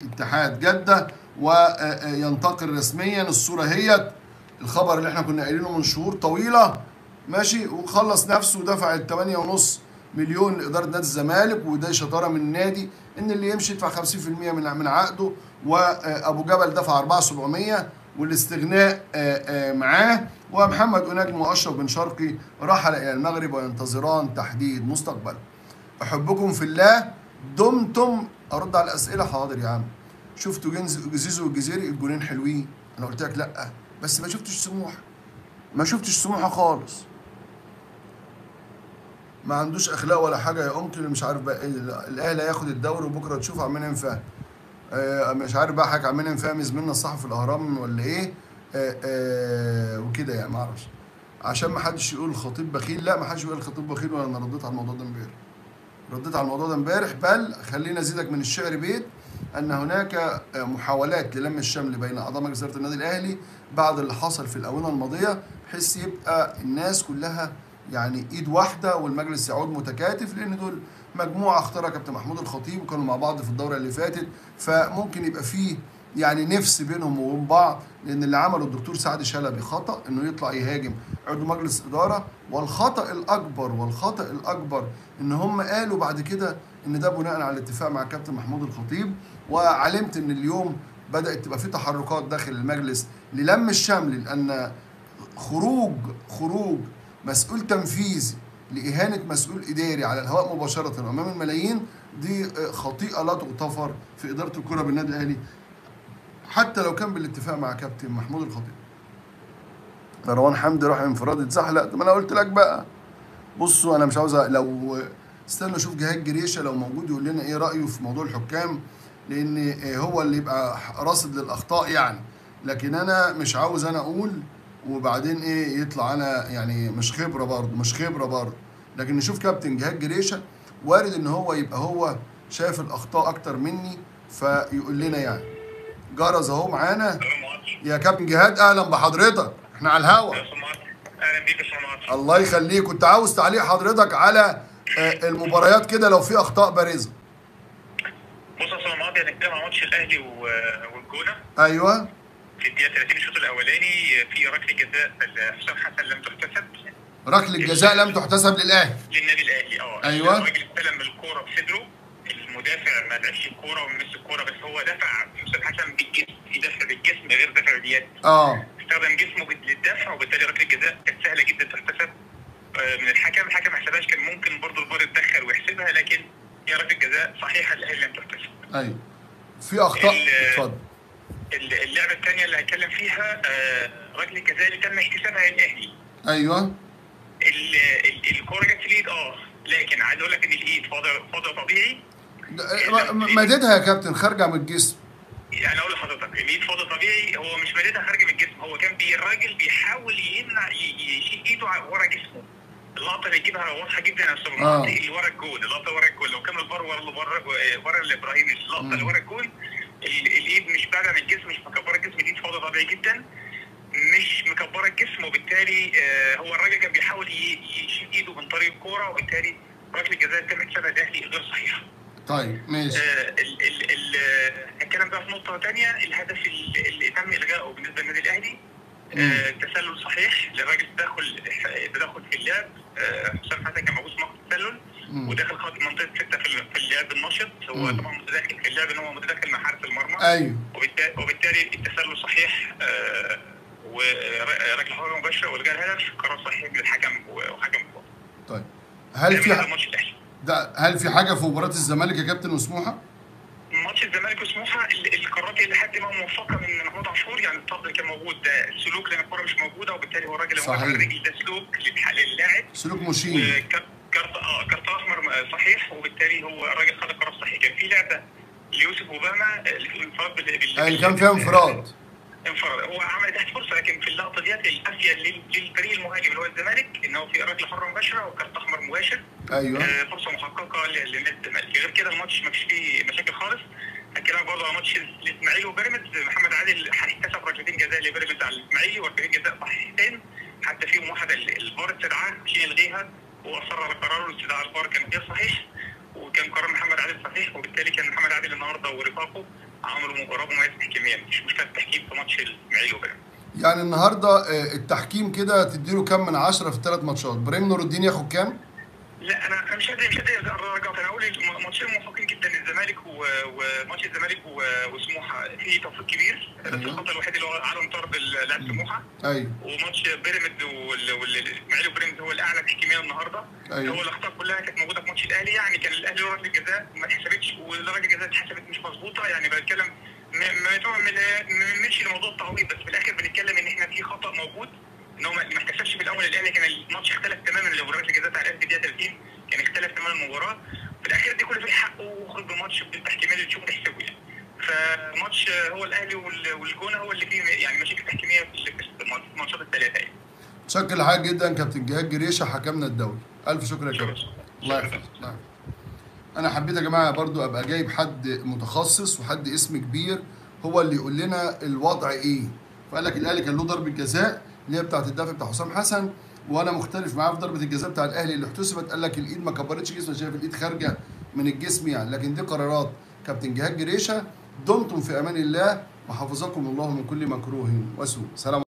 اتحاد جده وينتقل رسميا الصوره هي الخبر اللي احنا كنا قايلينه من شهور طويله ماشي وخلص نفسه ودفع ال 8.5 مليون لاداره نادي الزمالك وده شطاره من النادي ان اللي يمشي يدفع 50% من من عقده وابو جبل دفع 4700 والاستغناء آه، آه، معاه ومحمد أناجم واشرف بن شرقي رحل الى المغرب وينتظران تحديد مستقبل احبكم في الله دمتم ارد على الاسئله حاضر يا عم شفتوا جنز زيزو والجزيري الجولين حلوين انا قلت لك لا بس ما شفتش سموحه ما شفتش سموحه خالص ما عندوش اخلاق ولا حاجه يا انكل مش عارف بقى ايه الاهلي هياخد الدوري وبكره تشوف عم منعم فهمي آه مش عارف بقى حاجه عم منعم فهمي زميلنا الصحفي الاهرام ولا ايه آه آه وكده يعني ما اعرفش عشان ما حدش يقول الخطيب بخيل لا ما حدش يقول الخطيب بخيل ولا انا رديت على الموضوع ده امبارح رديت على الموضوع ده امبارح بل خلينا ازيدك من الشعر بيت ان هناك محاولات للم الشمل بين اعضاء مجلس اداره النادي الاهلي بعد اللي حصل في الاونه الماضيه بحيث يبقى الناس كلها يعني ايد واحده والمجلس يعود متكاتف لان دول مجموعه اختارها كابتن محمود الخطيب وكانوا مع بعض في الدوره اللي فاتت فممكن يبقى فيه يعني نفس بينهم وبين بعض لان اللي عمله الدكتور سعد شلبي خطا انه يطلع يهاجم عضو مجلس اداره والخطا الاكبر والخطا الاكبر ان هم قالوا بعد كده ان ده بناء على الاتفاق مع كابتن محمود الخطيب وعلمت ان اليوم بدات تبقى في تحركات داخل المجلس للم الشمل لان خروج خروج مسؤول تنفيذي لإهانة مسؤول إداري على الهواء مباشرة أمام الملايين دي خطيئة لا تغتفر في إدارة الكرة بالنادي الأهلي حتى لو كان بالاتفاق مع كابتن محمود الخطيب مروان حمدي راح انفراد اتزحلق طب انا قلت لك بقى بصوا انا مش عاوز أ- لو استنى اشوف جهاد جريشه لو موجود يقول لنا ايه رايه في موضوع الحكام لان هو اللي يبقى راصد للاخطاء يعني لكن انا مش عاوز انا اقول وبعدين ايه يطلع انا يعني مش خبره برضه مش خبره برضه لكن نشوف كابتن جهاد جريشه وارد ان هو يبقى هو شايف الاخطاء اكتر مني فيقول لنا يعني جرز اهو معانا يا كابتن جهاد اهلا بحضرتك احنا على الهوا اهلا بيك يا سماعه الله يخليك كنت عاوز تعليق حضرتك على آه، المباريات كده لو في اخطاء بارزه بص يا سماعه هنتكلم عن ماتش الاهلي و- والجونه ايوه في الدقيقه 30 الشوط الاولاني في ركله جزاء حسام حسن لم تحتسب ركله الجزاء لم تحتسب للاهلي للنادي الاهلي اه أيوة. الراجل استلم الكوره بصدره المدافع ما لعبش الكوره ومس الكوره بس هو دفع حسام حسن بالجسم يدافع بالجسم غير دفع باليد اه استخدم جسمه للدفع وبالتالي ركله الجزاء كانت سهله جدا تحتسب آه، من الحكم الحكم ما حسبهاش كان ممكن برضه الفار يتدخل ويحسبها لكن هي ركله جزاء صحيحه الاهلي لم تحتسب ايوه في اخطاء ال- اتفضل اللعبه الثانيه اللي هتكلم فيها آه، ركله الجزاء اللي تم احتسابها للاهلي ايوه ال- ال- الكوره جت في الايد اه لكن عايز اقول لك ان الايد في وضع في وضع طبيعي ده- م- مددها يا كابتن خارجه من الجسم يعني اقول لحضرتك الايد في وضع طبيعي هو مش مددها خارج من الجسم هو كان بي الراجل بيحاول يمنع ي- يشيل ايده ع- ورا جسمه اللقطه اللي يجيبها واضحه جدا يا استاذ آه. محمد، اللي ورا الجول اللقطه ورا الجول لو كان الفار ورا ورا ورا الابراهيمي اللقطه اللي ورا الجول ال- الايد مش بعيده عن الجسم مش مكبره الجسم الايد في وضع طبيعي جدا مش مكبره الجسم وبالتالي آه، هو الراجل كان بيحاول ي- يشيل ايده من طريق الكوره وبالتالي ركله الجزاء تم حسابها الاهلي غير صحيحه. طيب ماشي آه، ال ال ال آه، هتكلم بقى في نقطه ثانيه الهدف ال- اللي تم الغائه بالنسبه للنادي الاهلي آه، تسلل صحيح للراجل تدخل تدخل في اللعب آه، حسام حسن كان موجود في موقف التسلل مم. وداخل خط منطقه سته في في اللعب النشط هو مم. طبعا متداخل في اللعب ان هو متداخل مع حارس المرمى ايوه وبالتالي, وبالتالي التسلل صحيح آه، وركله حره مباشره والغاء الهدف قرار صحيح للحكم وحكم الفار. طيب هل في ده ح- ماتش الاهلي ده هل في حاجه في مباراه الزمالك يا كابتن وسموحه؟ ماتش الزمالك وسموحه ال- القرارات اللي لحد ما موفقه من محمود عاشور يعني الطرد اللي كان موجود ده سلوك لان الكوره مش موجوده وبالتالي هو الراجل اللي صحيح. موجود على الرجل ده سلوك للح- للاعب سلوك مشين وكارت كارت اه كارت احمر آه، صحيح وبالتالي هو الراجل خد القرار الصحيح كان في لعبه ليوسف اوباما آه، اللي في الانفراد بال- بال- اللي كان فيها انفراد انفراد هو عمل تحت فرصه لكن في اللقطه ديت الافيد لل- للفريق المهاجم اللي هو الزمالك ان هو في ركله حره مباشره وكارت احمر مباشر ايوه آه، فرصه محققه ل- للنادي الزمالك غير كده الماتش ما فيش فيه مشاكل خالص هتكلم برضه على ماتش الاسماعيلي وبيراميدز محمد عادل هيحتسب ركلتين جزاء لبيراميدز على الاسماعيلي وركلتين جزاء صحيحتين حتى فيهم واحده ال- الفار استدعاها عشان يلغيها واصر على قراره استدعاء الفار كان غير صحيح وكان قرار محمد عادل صحيح وبالتالي كان محمد عادل النهارده ورفاقه عملوا مباراه مميزه تحكيميا مش مشكله التحكيم في ماتش الاسماعيلي وبيراميدز يعني النهارده آه، التحكيم كده تديله كام من عشرة في الثلاث ماتشات ابراهيم نور الدين ياخد كام لا انا انا مش قادر مش قادر الرجاء انا اقول الماتشين موفقين جدا الزمالك و- وماتش الزمالك و- وسموحه في توفيق كبير بس أيوه. الخطا الوحيد اللي هو عدم طرد لاعب سموحه ايوه وماتش بيراميدز وال- والاسماعيلي وبيراميدز هو الاعلى تحكيميا النهارده أيوه. هو الاخطاء كلها كانت موجوده في ماتش الاهلي يعني كان الاهلي له ركله جزاء ما اتحسبتش وركله الجزاء اتحسبت مش مظبوطه يعني بتكلم م- ما يتوهم من مشي لموضوع التعويض بس في الاخر بنتكلم ان احنا في خطا موجود ان هو ما ما احتسبش في الاول الاهلي كان الماتش اختلف تماما لو ركله الجزاء بتاع الاهلي في الدقيقه 30 كان اختلف تماما المباراه في الاخر دي كل في حقه وخد بالماتش بالتحكيميه اللي تشوفه تحسبه يعني فماتش هو الاهلي وال- والجونه هو اللي فيه يعني مشاكل تحكيميه في الماتشات الثلاثه يعني شكر لحضرتك جدا كابتن جهاد جريشه حكمنا الدولي الف شكر يا كابتن شكرا الله يحفظك الله يحفظك. انا حبيت يا جماعه برضو ابقى جايب حد متخصص وحد اسم كبير هو اللي يقول لنا الوضع ايه فقال لك الاهلي كان له ضربه جزاء اللي هي بتاعه الدفع بتاع حسام حسن وانا مختلف معاه في ضربه الجزاء بتاع الاهلي اللي احتسبت قال لك الايد ما كبرتش جسمه شايف الايد خارجه من الجسم يعني لكن دي قرارات كابتن جهاد جريشه دمتم في امان الله وحفظكم الله من كل مكروه وسوء سلام